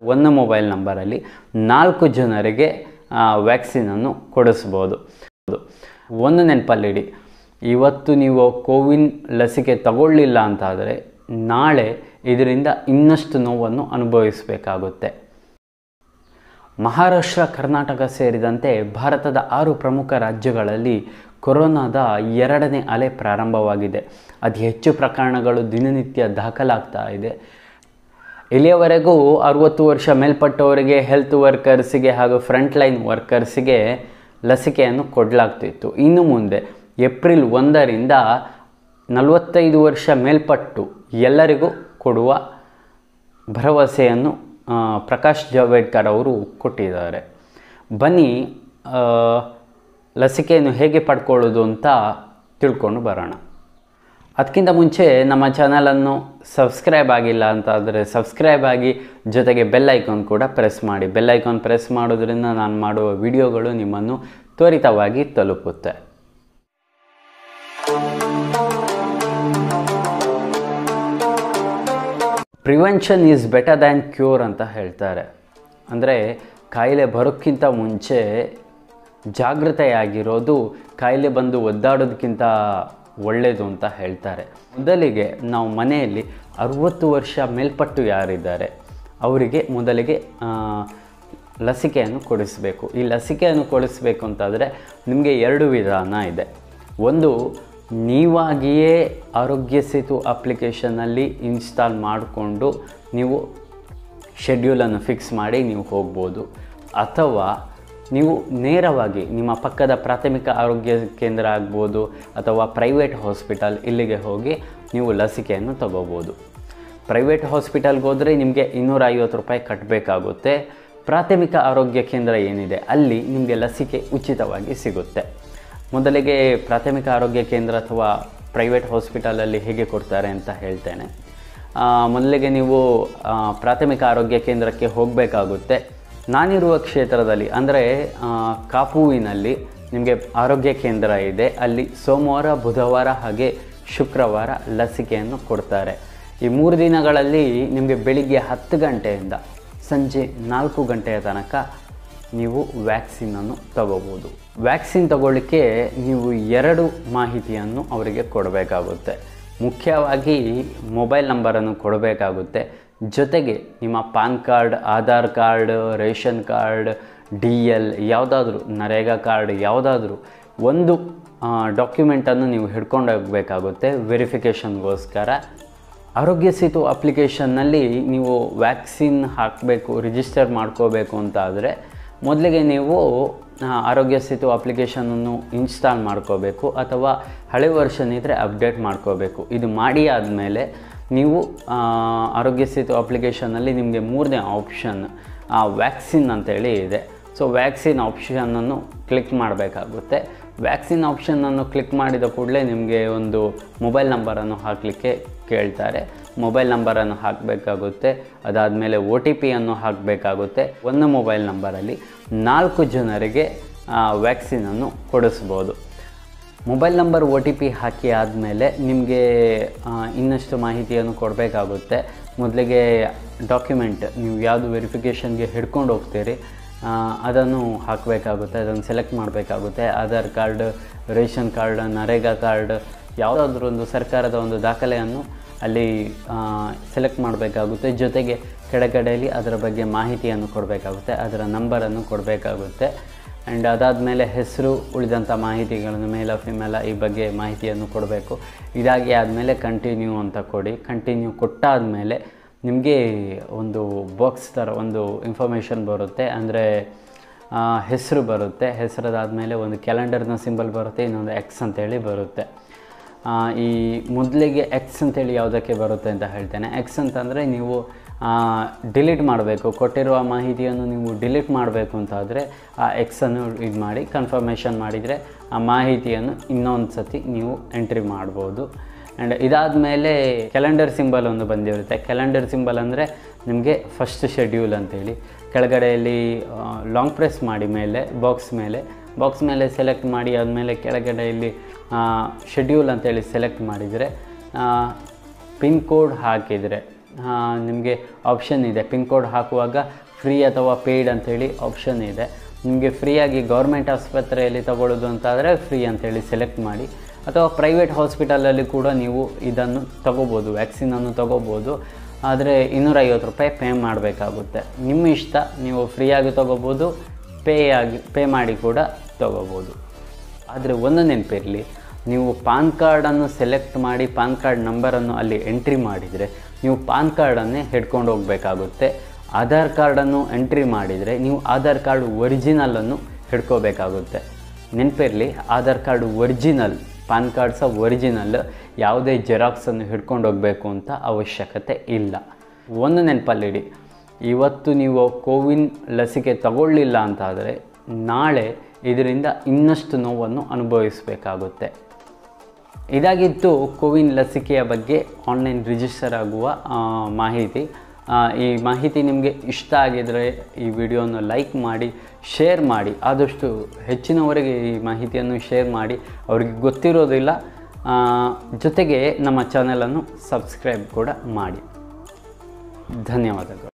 ಒಂದು ಮೊಬೈಲ್ ನಂಬರಲ್ಲಿ ನಾಲ್ಕು ಜನರಿಗೆ ವ್ಯಾಕ್ಸಿನನ್ನು ಕೊಡಿಸ್ಬೋದು ಒಂದು ನೆನಪಲ್ಲಿಡಿ ಇವತ್ತು ನೀವು ಕೋವಿನ್ ಲಸಿಕೆ ತಗೊಳ್ಳಿಲ್ಲ ಅಂತಾದರೆ ನಾಳೆ ಇದರಿಂದ ಇನ್ನಷ್ಟು ನೋವನ್ನು ಅನುಭವಿಸಬೇಕಾಗುತ್ತೆ ಮಹಾರಾಷ್ಟ್ರ ಕರ್ನಾಟಕ ಸೇರಿದಂತೆ ಭಾರತದ ಆರು ಪ್ರಮುಖ ರಾಜ್ಯಗಳಲ್ಲಿ ಕೊರೋನಾದ ಎರಡನೇ ಅಲೆ ಪ್ರಾರಂಭವಾಗಿದೆ ಅತಿ ಹೆಚ್ಚು ಪ್ರಕರಣಗಳು ದಿನನಿತ್ಯ ದಾಖಲಾಗ್ತಾ ಇದೆ ಇಲ್ಲಿಯವರೆಗೂ ಅರುವತ್ತು ವರ್ಷ ಮೇಲ್ಪಟ್ಟವರಿಗೆ ಹೆಲ್ತ್ ವರ್ಕರ್ಸಿಗೆ ಹಾಗೂ ಫ್ರಂಟ್ ಲೈನ್ ವರ್ಕರ್ಸಿಗೆ ಲಸಿಕೆಯನ್ನು ಕೊಡಲಾಗ್ತಿತ್ತು ಇನ್ನು ಮುಂದೆ ಏಪ್ರಿಲ್ ಒಂದರಿಂದ ನಲವತ್ತೈದು ವರ್ಷ ಮೇಲ್ಪಟ್ಟು ಎಲ್ಲರಿಗೂ ಕೊಡುವ ಭರವಸೆಯನ್ನು ಆ, ಪ್ರಕಾಶ್ ಜಾವಡೇಕರ್ ಅವರು ಕೊಟ್ಟಿದ್ದಾರೆ ಬನ್ನಿ ಆ, ಲಸಿಕೆಯನ್ನು ಹೇಗೆ ಪಡ್ಕೊಳ್ಳೋದು ಅಂತ ತಿಳ್ಕೊಂಡು ಬರೋಣ ಅದಕ್ಕಿಂತ ಮುಂಚೆ ನಮ್ಮ ಚಾನಲನ್ನು ಸಬ್ಸ್ಕ್ರೈಬ್ ಆಗಿಲ್ಲ ಅಂತಾದರೆ ಸಬ್ಸ್ಕ್ರೈಬ್ ಆಗಿ ಜೊತೆಗೆ ಬೆಲ್ ಐಕಾನ್ ಕೂಡ ಪ್ರೆಸ್ ಮಾಡಿ ಬೆಲ್ ಐಕಾನ್ ಪ್ರೆಸ್ ಮಾಡೋದ್ರಿಂದ ನಾನು ಮಾಡುವ ವಿಡಿಯೋಗಳು ನಿಮ್ಮನ್ನು ತ್ವರಿತವಾಗಿ ತಲುಪುತ್ತೆ prevention is better than cure ಅಂತ ಹೇಳ್ತಾರೆ ಅಂದರೆ ಕಾಯಿಲೆ ಬರೋಕ್ಕಿಂತ ಮುಂಚೆ ಜಾಗೃತೆಯಾಗಿರೋದು ಕಾಯಿಲೆ ಬಂದು ಒದ್ದಾಡೋದಕ್ಕಿಂತ ಒಳ್ಳೆಯದು ಅಂತ ಹೇಳ್ತಾರೆ ಮೊದಲಿಗೆ ನಾವು ಮನೆಯಲ್ಲಿ ಅರುವತ್ತು ವರ್ಷ ಮೇಲ್ಪಟ್ಟು ಯಾರಿದ್ದಾರೆ ಅವರಿಗೆ ಮೊದಲಿಗೆ ಆ, ಲಸಿಕೆಯನ್ನು ಕೊಡಿಸಬೇಕು ಈ ಲಸಿಕೆಯನ್ನು ಕೊಡಿಸಬೇಕು ಅಂತಾದರೆ ನಿಮಗೆ ಎರಡು ವಿಧಾನ ಇದೆ ಒಂದು ನೀವಾಗಿಯೇ ಆರೋಗ್ಯ ಸೇತು ಅಪ್ಲಿಕೇಶನಲ್ಲಿ ಇನ್ಸ್ಟಾಲ್ ಮಾಡಿಕೊಂಡು ನೀವು ಶೆಡ್ಯೂಲನ್ನು ಫಿಕ್ಸ್ ಮಾಡಿ ನೀವು ಹೋಗ್ಬೋದು ಅಥವಾ ನೀವು ನೇರವಾಗಿ ನಿಮ್ಮ ಪಕ್ಕದ ಪ್ರಾಥಮಿಕ ಆರೋಗ್ಯ ಕೇಂದ್ರ ಆಗ್ಬೋದು ಅಥವಾ ಪ್ರೈವೇಟ್ ಹಾಸ್ಪಿಟಲ್ ಇಲ್ಲಿಗೆ ಹೋಗಿ ನೀವು ಲಸಿಕೆಯನ್ನು ತಗೋಬೋದು ಪ್ರೈವೇಟ್ ಹಾಸ್ಪಿಟಲ್ಗೆ ಹೋದರೆ ನಿಮಗೆ ಇನ್ನೂರ ಐವತ್ತು ರೂಪಾಯಿ ಕಟ್ಟಬೇಕಾಗುತ್ತೆ ಪ್ರಾಥಮಿಕ ಆರೋಗ್ಯ ಕೇಂದ್ರ ಏನಿದೆ ಅಲ್ಲಿ ನಿಮಗೆ ಲಸಿಕೆ ಉಚಿತವಾಗಿ ಸಿಗುತ್ತೆ ಮೊದಲಿಗೆ ಪ್ರಾಥಮಿಕ ಆರೋಗ್ಯ ಕೇಂದ್ರ ಅಥವಾ ಪ್ರೈವೇಟ್ ಹಾಸ್ಪಿಟಲಲ್ಲಿ ಹೇಗೆ ಕೊಡ್ತಾರೆ ಅಂತ ಹೇಳ್ತೇನೆ ಆ, ಮೊದಲಿಗೆ ನೀವು ಆ, ಪ್ರಾಥಮಿಕ ಆರೋಗ್ಯ ಕೇಂದ್ರಕ್ಕೆ ಹೋಗಬೇಕಾಗುತ್ತೆ ನಾನಿರುವ ಕ್ಷೇತ್ರದಲ್ಲಿ ಅಂದರೆ ಕಾಪುವಿನಲ್ಲಿ ನಿಮಗೆ ಆರೋಗ್ಯ ಕೇಂದ್ರ ಇದೆ ಅಲ್ಲಿ ಸೋಮವಾರ ಬುಧವಾರ ಹಾಗೆ ಶುಕ್ರವಾರ ಲಸಿಕೆಯನ್ನು ಕೊಡ್ತಾರೆ ಈ ಮೂರು ದಿನಗಳಲ್ಲಿ ನಿಮಗೆ ಬೆಳಿಗ್ಗೆ ಹತ್ತು ಗಂಟೆಯಿಂದ ಸಂಜೆ ನಾಲ್ಕು ಗಂಟೆಯ ತನಕ ನೀವು ವ್ಯಾಕ್ಸಿನನ್ನು ತಗೋಬೋದು ವ್ಯಾಕ್ಸಿನ್ ತಗೊಳ್ಳಿಕ್ಕೆ ನೀವು ಎರಡು ಮಾಹಿತಿಯನ್ನು ಅವರಿಗೆ ಕೊಡಬೇಕಾಗುತ್ತೆ ಮುಖ್ಯವಾಗಿ ಮೊಬೈಲ್ ನಂಬರನ್ನು ಕೊಡಬೇಕಾಗುತ್ತೆ ಜೊತೆಗೆ ನಿಮ್ಮ PAN card Aadhaar card ration card D L ಯಾವುದಾದ್ರೂ ನರೇಗಾ ಕಾರ್ಡ್ ಯಾವುದಾದ್ರೂ ಒಂದು ಡಾಕ್ಯುಮೆಂಟನ್ನು ನೀವು ಹಿಡ್ಕೊಂಡು ಹೋಗಬೇಕಾಗುತ್ತೆ ವೆರಿಫಿಕೇಷನ್ಗೋಸ್ಕರ ಆರೋಗ್ಯ ಸೇತು ಅಪ್ಲಿಕೇಶನ್ನಲ್ಲಿ ನೀವು ವ್ಯಾಕ್ಸಿನ್ ಹಾಕಬೇಕು ರಿಜಿಸ್ಟರ್ ಮಾಡ್ಕೋಬೇಕು ಅಂತ ಆದರೆ ಮೊದಲಿಗೆ ನೀವು ಆ, ಆರೋಗ್ಯ ಸೇತು ಅಪ್ಲಿಕೇಶನನ್ನು ಇನ್ಸ್ಟಾಲ್ ಮಾಡ್ಕೋಬೇಕು ಅಥವಾ ಹಳೆ ವರ್ಷನ್ ಇದ್ದರೆ ಅಪ್ಡೇಟ್ ಮಾಡ್ಕೋಬೇಕು ಇದು ಮಾಡಿ ಆದಮೇಲೆ ನೀವು ಆ, ಆರೋಗ್ಯ ಸೇತು ಅಪ್ಲಿಕೇಶನಲ್ಲಿ ನಿಮಗೆ ಮೂರನೇ ಆಪ್ಷನ್ ವ್ಯಾಕ್ಸಿನ್ ಅಂತೇಳಿ ಇದೆ ಸೊ ವ್ಯಾಕ್ಸಿನ್ ಆಪ್ಷನನ್ನು ಕ್ಲಿಕ್ ಮಾಡಬೇಕಾಗುತ್ತೆ ವ್ಯಾಕ್ಸಿನ್ ಆಪ್ಷನನ್ನು ಕ್ಲಿಕ್ ಮಾಡಿದ ಕೂಡಲೇ ನಿಮಗೆ ಒಂದು ಮೊಬೈಲ್ ನಂಬರನ್ನು ಹಾಕಲಿಕ್ಕೆ ಕೇಳ್ತಾರೆ ಮೊಬೈಲ್ ನಂಬರನ್ನು ಹಾಕಬೇಕಾಗುತ್ತೆ ಅದಾದಮೇಲೆ ಒ ಟಿ ಪಿಯನ್ನು ಹಾಕಬೇಕಾಗುತ್ತೆ ಒಂದು ಮೊಬೈಲ್ ನಂಬರಲ್ಲಿ ನಾಲ್ಕು ಜನರಿಗೆ ವ್ಯಾಕ್ಸಿನನ್ನು ಕೊಡಿಸ್ಬೋದು mobile number O T P ಹಾಕಿ ಆದಮೇಲೆ ನಿಮಗೆ ಇನ್ನಷ್ಟು ಮಾಹಿತಿಯನ್ನು ಕೊಡಬೇಕಾಗುತ್ತೆ ಮೊದಲಿಗೆ ಡಾಕ್ಯುಮೆಂಟ್ ನೀವು ಯಾವುದು ವೆರಿಫಿಕೇಷನ್ಗೆ ಹಿಡ್ಕೊಂಡು ಹೋಗ್ತೀರಿ ಆ, ಅದನ್ನು ಹಾಕಬೇಕಾಗುತ್ತೆ ಅದನ್ನು ಸೆಲೆಕ್ಟ್ ಮಾಡಬೇಕಾಗುತ್ತೆ Aadhaar card ration card NREGA card ಯಾವುದಾದ್ರೂ ಒಂದು ಸರ್ಕಾರದ ಒಂದು ದಾಖಲೆಯನ್ನು ಅಲ್ಲಿ ಸೆಲೆಕ್ಟ್ ಮಾಡಬೇಕಾಗುತ್ತೆ ಜೊತೆಗೆ ಕೆಳಗಡೆಯಲ್ಲಿ ಅದರ ಬಗ್ಗೆ ಮಾಹಿತಿಯನ್ನು ಕೊಡಬೇಕಾಗುತ್ತೆ ಅದರ ನಂಬರನ್ನು ಕೊಡಬೇಕಾಗುತ್ತೆ ಆ್ಯಂಡ್ ಅದಾದಮೇಲೆ ಹೆಸರು ಉಳಿದಂಥ ಮಾಹಿತಿಗಳನ್ನು ಮೇಲ ಫಿಮೇಲ ಈ ಬಗ್ಗೆ ಮಾಹಿತಿಯನ್ನು ಕೊಡಬೇಕು ಇದಾಗಿ ಆದಮೇಲೆ ಕಂಟಿನ್ಯೂ ಅಂತ ಕೊಡಿ ಕಂಟಿನ್ಯೂ ಕೊಟ್ಟಾದಮೇಲೆ ನಿಮಗೆ ಒಂದು ಬಾಕ್ಸ್ ಥರ ಒಂದು ಇನ್ಫಾರ್ಮೇಷನ್ ಬರುತ್ತೆ ಅಂದರೆ ಹೆಸರು ಬರುತ್ತೆ ಹೆಸರದಾದಮೇಲೆ ಒಂದು ಕ್ಯಾಲೆಂಡರ್ನ ಸಿಂಬಲ್ ಬರುತ್ತೆ ಇನ್ನೊಂದು ಎಕ್ಸ್ ಅಂತೇಳಿ ಬರುತ್ತೆ ಆ, ಈ ಮೊದಲಿಗೆ ಎಕ್ಸ್ ಅಂತೇಳಿ ಯಾವುದಕ್ಕೆ ಬರುತ್ತೆ ಅಂತ ಹೇಳ್ತೇನೆ ಎಕ್ಸ್ ಅಂತಂದರೆ ನೀವು ಡಿಲೀಟ್ ಮಾಡಬೇಕು ಕೊಟ್ಟಿರುವ ಮಾಹಿತಿಯನ್ನು ನೀವು ಡಿಲೀಟ್ ಮಾಡಬೇಕು ಅಂತಾದರೆ ಆ ಎಕ್ಸನ್ನು ಇದು ಮಾಡಿ ಕನ್ಫರ್ಮೇಷನ್ ಮಾಡಿದರೆ ಆ ಮಾಹಿತಿಯನ್ನು ಇನ್ನೊಂದು ಸತಿ ನೀವು ಎಂಟ್ರಿ ಮಾಡ್ಬೋದು ಆ್ಯಂಡ್ ಇದಾದಮೇಲೆ ಕ್ಯಾಲೆಂಡರ್ ಸಿಂಬಲ್ ಒಂದು ಬಂದಿರುತ್ತೆ ಕ್ಯಾಲೆಂಡರ್ ಸಿಂಬಲ್ ಅಂದರೆ ನಿಮಗೆ ಫಸ್ಟ್ ಶೆಡ್ಯೂಲ್ ಅಂತೇಳಿ ಕೆಳಗಡೆಯಲ್ಲಿ ಲಾಂಗ್ ಪ್ರೆಸ್ ಮಾಡಿ ಮೇಲೆ ಬಾಕ್ಸ್ ಮೇಲೆ ಬಾಕ್ಸ್ ಮೇಲೆ ಸೆಲೆಕ್ಟ್ ಮಾಡಿ ಆದಮೇಲೆ ಕೆಳಗಡೆಯಲ್ಲಿ ಶೆಡ್ಯೂಲ್ ಅಂತೇಳಿ ಸೆಲೆಕ್ಟ್ ಮಾಡಿದರೆ ಪಿನ್ ಕೋಡ್ ಹಾಕಿದರೆ ನಿಮಗೆ ಆಪ್ಷನ್ ಇದೆ ಪಿನ್ ಕೋಡ್ ಹಾಕುವಾಗ ಫ್ರೀ ಅಥವಾ ಪೇಯ್ಡ್ ಅಂತೇಳಿ ಆಪ್ಷನ್ ಇದೆ ನಿಮಗೆ ಫ್ರೀಯಾಗಿ ಗೌರ್ಮೆಂಟ್ ಆಸ್ಪತ್ರೆಯಲ್ಲಿ ತಗೊಳ್ಳೋದು ಅಂತಾದರೆ ಫ್ರೀ ಅಂತೇಳಿ ಸೆಲೆಕ್ಟ್ ಮಾಡಿ ಅಥವಾ ಪ್ರೈವೇಟ್ ಹಾಸ್ಪಿಟಲಲ್ಲಿ ಕೂಡ ನೀವು ಇದನ್ನು ತಗೋಬೋದು ವ್ಯಾಕ್ಸಿನನ್ನು ತಗೋಬೋದು ಆದರೆ ಇನ್ನೂರೈವತ್ತು ರೂಪಾಯಿ ಪೇ ಮಾಡಬೇಕಾಗುತ್ತೆ ನಿಮ್ಮ ಇಷ್ಟ ನೀವು ಫ್ರೀಯಾಗಿ ತೊಗೋಬೋದು ಪೇ ಆಗಿ ಪೇ ಮಾಡಿ ಕೂಡ ತೊಗೋಬೋದು ಆದರೆ ಒಂದು ನೆನಪಿರಲಿ ನೀವು ಪಾನ್ ಕಾರ್ಡನ್ನು ಸೆಲೆಕ್ಟ್ ಮಾಡಿ ಪಾನ್ ಕಾರ್ಡ್ ನಂಬರನ್ನು ಅಲ್ಲಿ ಎಂಟ್ರಿ ಮಾಡಿದರೆ ನೀವು ಪಾನ್ ಕಾರ್ಡನ್ನೇ ಹಿಡ್ಕೊಂಡು ಹೋಗಬೇಕಾಗುತ್ತೆ ಆಧಾರ್ ಕಾರ್ಡನ್ನು ಎಂಟ್ರಿ ಮಾಡಿದರೆ ನೀವು ಆಧಾರ್ ಕಾರ್ಡ್ ಒರಿಜಿನಲನ್ನು ಹಿಡ್ಕೋಬೇಕಾಗುತ್ತೆ ನೆನಪಿರಲಿ Aadhaar card original PAN card ಸಹ ಒರಿಜಿನಲ್ ಯಾವುದೇ ಜೆರಾಕ್ಸನ್ನು ಹಿಡ್ಕೊಂಡು ಹೋಗಬೇಕು ಅಂತ ಅವಶ್ಯಕತೆ ಇಲ್ಲ ಒಂದು ನೆನಪಲ್ಲಿಡಿ ಇವತ್ತು ನೀವು ಕೋವಿನ್ ಲಸಿಕೆ ತಗೊಳ್ಳಿಲ್ಲ ಅಂತಾದರೆ ನಾಳೆ ಇದರಿಂದ ಇನ್ನಷ್ಟು ನೋವನ್ನು ಅನುಭವಿಸಬೇಕಾಗುತ್ತೆ ಇದಾಗಿತ್ತು ಕೋವಿನ್ ಲಸಿಕೆಯ ಬಗ್ಗೆ ಆನ್ಲೈನ್ ರಿಜಿಸ್ಟರ್ ಆಗುವ ಆ, ಮಾಹಿತಿ ಆ, ಈ ಮಾಹಿತಿ ನಿಮಗೆ ಇಷ್ಟ ಆಗಿದರೆ ಈ ವಿಡಿಯೋನ ಲೈಕ್ ಮಾಡಿ ಶೇರ್ ಮಾಡಿ ಆದಷ್ಟು ಹೆಚ್ಚಿನವರಿಗೆ ಈ ಮಾಹಿತಿಯನ್ನು ಶೇರ್ ಮಾಡಿ ಅವರಿಗೆ ಗೊತ್ತಿರೋದಿಲ್ಲ ಆ, ಜೊತೆಗೆ ನಮ್ಮ ಚಾನಲನ್ನು ಸಬ್ಸ್ಕ್ರೈಬ್ ಕೂಡ ಮಾಡಿ ಧನ್ಯವಾದಗಳು